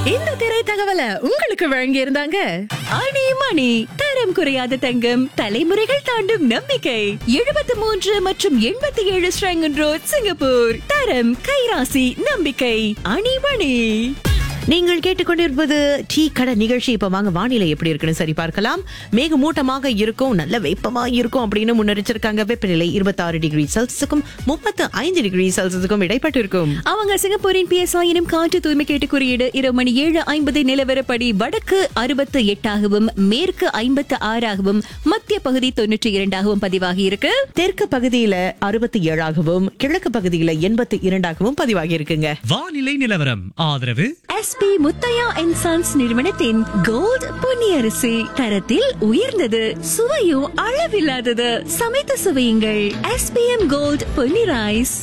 இந்த திரை தகவலை உங்களுக்கு வழங்கி இருந்தாங்க அணி மணி தரம் குறையாத தங்கம் தலைமுறைகள் தாண்டும் நம்பிக்கை எழுபத்தி மூன்று மற்றும் எண்பத்தி ஏழு ஸ்ரங்கன் ரோட் சிங்கப்பூர் தரம் கைராசி நம்பிக்கை அணி மணி நீங்கள் கேட்டுக்கொண்டிருப்பது டீ கடை நிகழ்ச்சி இப்ப வாங்க வானிலை எப்படி இருக்குன்னு சரி பார்க்கலாம் மேகமூட்டமாக இருக்கும் நல்ல வெப்பமா இருக்கும் அப்படின்னு முன்னெரிச்சிருக்காங்க வெப்பநிலை இருபத்தி டிகிரி செல்சியஸுக்கும் முப்பத்து ஐந்து டிகிரி செல்சியஸுக்கும் இடைப்பட்டு இருக்கும் அவங்க சிங்கப்பூரின் பிஎஸ்ஐ எனும் காற்று தூய்மை கேட்டு குறியீடு இரவு மணி ஏழு ஐம்பது நிலவரப்படி வடக்கு அறுபத்து எட்டாகவும் மேற்கு ஐம்பத்து ஆறாகவும் மத்திய பகுதி தொன்னூற்றி இரண்டாகவும் பதிவாகி இருக்கு தெற்கு பகுதியில அறுபத்தி ஏழாகவும் கிழக்கு பகுதியில எண்பத்தி இரண்டாகவும் பதிவாகி இருக்குங்க வானிலை நிலவரம் ஆதரவு எஸ்பி முத்தையா அண்ட் சன்ஸ் நிறுவனத்தின் கோல்ட் பொன்னியரிசி தரத்தில் உயர்ந்தது சுவையும் அளவில்லாதது சமைத்து சுவையுங்கள் எஸ்பிஎம் கோல்ட் பொன்னி ரைஸ்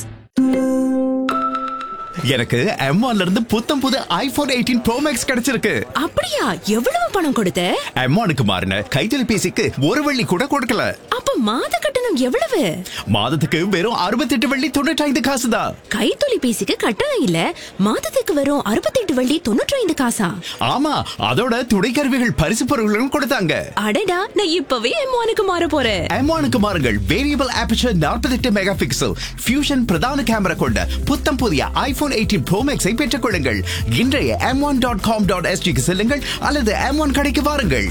எனக்கு M1 இருந்து புத்தம் புது ஐபோன் எயிட்டீன் ப்ரோ மேக்ஸ் கிடைச்சிருக்கு அப்படியா எவ்வளவு பணம் கொடுத்த M1க்கு மாறின கைத்தொலைபேசிக்கு ஒரு வெள்ளி கூட கொடுக்கல அப்ப மாத கட்டணம் எவ்வளவு மாதத்துக்கு வெறும் அறுபத்தெட்டு வெள்ளி தொண்ணூற்றி ஐந்து காசு தான் கைத்தொலைபேசிக்கு கட்டணம் இல்ல மாதத்துக்கு வரும் அறுபத்தெட்டு வள்ளி தொண்ணூற்றி ஐந்து காசா ஆமா அதோட துணைக்கருவிகள் பரிசு பொருட்களும் கொடுத்தாங்க அடடா நான் இப்பவே எம்மானுக்கு மாற போறேன் M1க்கு மாறுங்கள் variable aperture 48 megapixel fusion பிரதான கேமரா கொண்ட புத்தம் புதிய ஐபோன் எயிட்டீன் ப்ரோ மேக்ஸை பெற்றுக் கொள்ளுங்கள் இன்றைய M one dot com dot எஸ்டிக்கு செல்லுங்கள் அல்லது எம் ஒன் கடைக்கு வாருங்கள்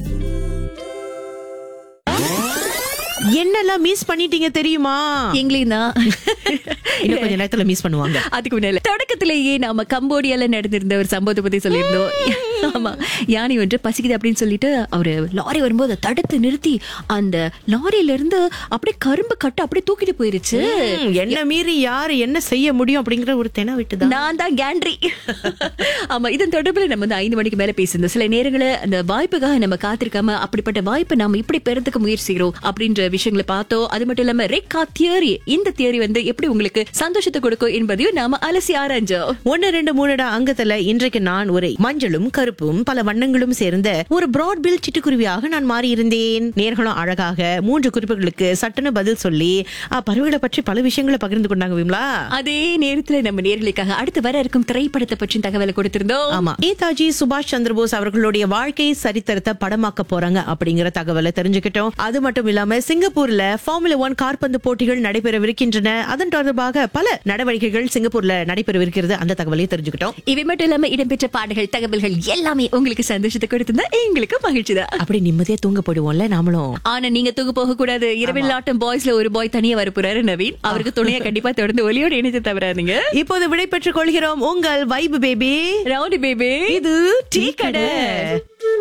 என்னெல்லாம் மிஸ் பண்ணிட்டீங்க தெரியுமா எங்களையும் தான் இன்னும் கொஞ்ச நேரத்துல மிஸ் பண்ணுவாங்க அதுக்கு முன்னால தொடக்கத்திலேயே நாம கம்போடியால நடந்திருந்த ஒரு சம்பவத்தை பத்தி சொல்லியிருந்தோம் ஆமா யானை ஒன்று பசிக்குது அப்படின்னு சொல்லிட்டு அவரு லாரி வரும்போது அதை தடுத்து நிறுத்தி அந்த லாரியில இருந்து அப்படியே கரும்பு கட்டு அப்படியே தூக்கிட்டு போயிருச்சு ம், என்ன மீறி யாரு என்ன செய்ய முடியும் அப்படிங்கிற ஒரு தென விட்டுதான் நான் தான் கேண்ட்ரி ஆமா இதன் தொடர்புல நம்ம வந்து ஐந்து மணிக்கு மேல பேசியிருந்தோம் சில நேரங்கள அந்த வாய்ப்புக்காக நம்ம காத்திருக்காம அப்படிப்பட்ட வாய்ப்பை நாம இப்படி பெறதுக்கு முயற்சி செய்கிறோம் அப்படின்ற விஷயங்களை பார்த்தோம் அது மட்டும் இல்லாம ரெக்கா தியரி இந்த தியரி வந்து எப்படி உங்களுக்கு சந்தோஷத்தை கொடுக்கும் என்பதையும் நாம அலசி ஆராய்ஞ்சோம் ஒன்னு ரெண்டு மூணுடா அங்கத்துல இன்றைக்கு நான் ஒரு மஞ்சளும் கருப்பும் பல வண்ணங்களும் சேர்ந்த ஒரு பிராட் பில் சிட்டுக்குருவியாக நான் மாறி இருந்தேன் நேர்களும் அழகாக மூன்று குறிப்புகளுக்கு சட்டுன்னு பதில் சொல்லி அ, பறவைகளை பற்றி பல விஷயங்களை பகிர்ந்து கொண்டாங்க விமலா அதே நேரத்துல நம்ம நேர்களுக்காக அடுத்து வர இருக்கும் திரைப்படத்தை பற்றி தகவலை கொடுத்திருந்தோம் ஆமா நேதாஜி சுபாஷ் சந்திரபோஸ் அவர்களுடைய வாழ்க்கை சரித்திரத்தை படமாக்க போறாங்க அப்படிங்கிற தகவலை தெரிஞ்சுக்கிட்டோம் அது மட்டும் இல்லாம சிங்கப்பூர்ல ஃபார்முலா ஒன் கார்பந்து போட்டிகள் நடைபெறவிருக்கின்றன அதன் தொடர்பாக பல நடவடிக்கைகள் சிங்கப்பூர்ல நடைபெறவிருக்கிறது அந்த தகவலையும் தெரிஞ்சுக்கிட்டோம் இவை மட்டும் இல்லாம இடம்பெற்ற பாடல்கள் தகவல்கள் எல்லாமே உங்களுக்கு சந்தோஷத்தை கொடுத்திருந்தா எங்களுக்கு மகிழ்ச்சி தான் அப்படி நிம்மதியா தூங்க போடுவோம்ல நாமளும் ஆனா நீங்க தூங்க போக கூடாது இரவில் ஆட்டம் பாய்ஸ்ல ஒரு பாய் தனியா வர போறாரு நவீன் அவருக்கு துணையா கண்டிப்பா தொடர்ந்து ஒலியோட இணைத்து தவறாதீங்க இப்போது விடை பெற்றுக் கொள்கிறோம் உங்கள் வைபு பேபி ரவுடி பேபி இது டீ கடை